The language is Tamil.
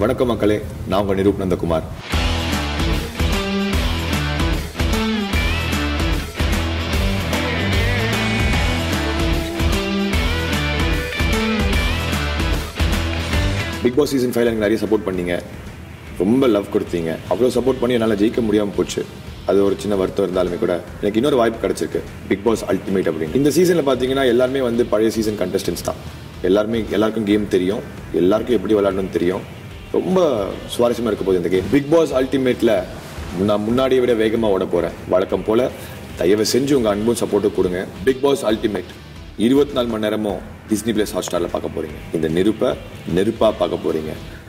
வணக்கம் மக்களே நான் உங்கள் Niroop Nandakumar Bigg Boss season ஃபைவ்ல எனக்கு நிறைய சப்போர்ட் பண்ணீங்க ரொம்ப லவ் கொடுத்தீங்க அவ்வளோ சப்போர்ட் பண்ணி என்னால் ஜெயிக்க முடியாமல் போச்சு அது ஒரு சின்ன வருத்தம் இருந்தாலுமே கூட எனக்கு இன்னொரு வாய்ப்பு கிடைச்சிருக்கு பிக் பாஸ் அல்டிமேட் அப்படின்னு இந்த சீசனில் பார்த்தீங்கன்னா எல்லாருமே வந்து பழைய சீசன் கண்டஸ்டன்ஸ் தான் எல்லாருமே எல்லாருக்கும் கேம் தெரியும் எல்லாருக்கும் எப்படி விளையாடணும்னு தெரியும் ரொம்ப சுவாரஸ்யமாக இருக்க போகுது இந்த கேம் பிக் பாஸ் அல்டிமேட்டில் நான் முன்னாடியை விட வேகமாக ஓட போகிறேன் வழக்கம் போல் தயவு செஞ்சு உங்கள் அன்பும் சப்போர்ட்டும் கொடுங்க பிக் பாஸ் அல்டிமேட் இருபத்தி நாலு மணி நேரமும் டிஸ்னி பிளஸ் ஹாட் ஸ்டாரில் பார்க்க போகிறீங்க இந்த நெருப்பை நெருப்பாக பார்க்க போகிறீங்க